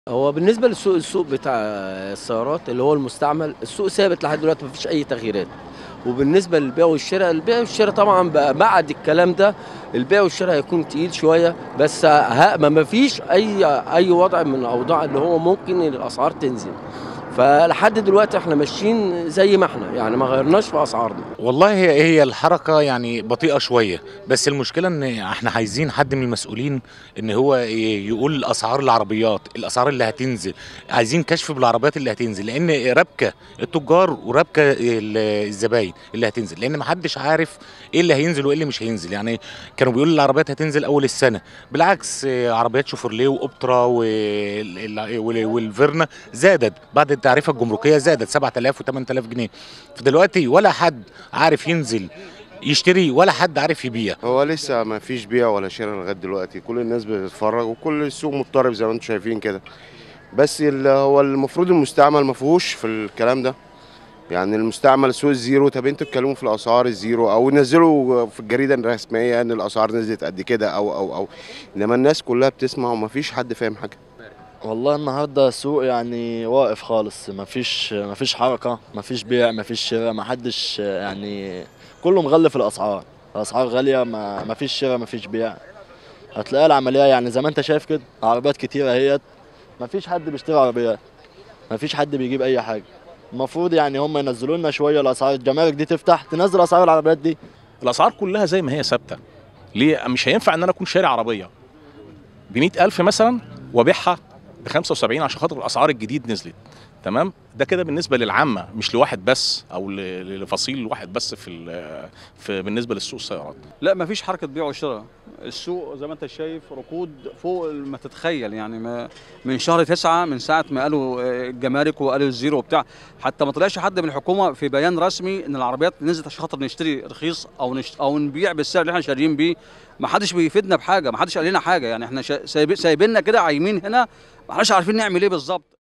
هو بالنسبة للسوق السوق بتاع السيارات اللي هو المستعمل السوق ثابت لحد دلوقتي مفيش أي تغييرات وبالنسبة للبيع والشراء البيع والشراء طبعا بقى بعد الكلام ده البيع والشراء هيكون تقيل شوية بس ها ما مفيش أي أي وضع من الأوضاع اللي هو ممكن الأسعار تنزل فلحد دلوقتي احنا ماشيين زي ما احنا يعني ما غيرناش في اسعارنا والله هي هي الحركه يعني بطيئه شويه بس المشكله ان احنا عايزين حد من المسؤولين ان هو ي- يقول اسعار العربيات الاسعار اللي هتنزل عايزين كشف بالعربيات اللي هتنزل لان ربكه التجار وربكه ال- الزباين اللي هتنزل لان ما حدش عارف ايه اللي هينزل وايه اللي مش هينزل يعني كانوا بيقولوا العربيات هتنزل اول السنه بالعكس آه، عربيات شوفرليه واوبترا وال- وال- والفيرنا زادت بعد التعريفه الجمركيه زادت 7000 و8000 جنيه فدلوقتي ولا حد عارف ينزل يشتري ولا حد عارف يبيع هو لسه ما فيش بيع ولا شراء لغايه دلوقتي كل الناس بتتفرج وكل السوق مضطرب زي ما انتم شايفين كده بس ال- هو المفروض المستعمل ما فيهوش في الكلام ده يعني المستعمل سوق الزيرو طب انتوا اتكلموا في الاسعار الزيرو او نزلوا في الجريده الرسميه ان الاسعار نزلت قد كده او او او انما الناس كلها بتسمع وما فيش حد فاهم حاجه والله النهارده السوق يعني واقف خالص مفيش مفيش حركه مفيش بيع مفيش شراء محدش يعني كله مغلف الاسعار الاسعار غاليه ما مفيش شراء مفيش بيع هتلاقي العمليه يعني زي ما انت شايف كده عربيات كتيره اهيت مفيش حد بيشتري عربيات مفيش حد بيجيب اي حاجه المفروض يعني هم ينزلوا لنا شويه الاسعار الجمارك دي تفتح تنزل اسعار العربيات دي الاسعار كلها زي ما هي ثابته ليه مش هينفع ان انا اكون شاري عربيه ب ألف مثلا وابيعها ب 75 عشان خاطر الاسعار الجديد نزلت تمام ده كده بالنسبه للعامه مش لواحد بس او ل- لفصيل واحد بس في, ال- في بالنسبه للسوق السيارات لا مفيش حركه بيع وشراء السوق زي ما انت شايف ركود فوق ما تتخيل يعني ما من شهر تسعة من ساعه ما قالوا آه، الجمارك وقالوا الزيرو وبتاع حتى ما طلعش حد من الحكومه في بيان رسمي ان العربيات نزلت عشان خاطر نشتري رخيص او نشت او نبيع بالسعر اللي احنا شاريين بيه ما حدش بيفيدنا بحاجه ما حدش قال لنا حاجه يعني احنا شا- سايب- سايبيننا كده عايمين هنا ما احناش عارفين نعمل ايه بالظبط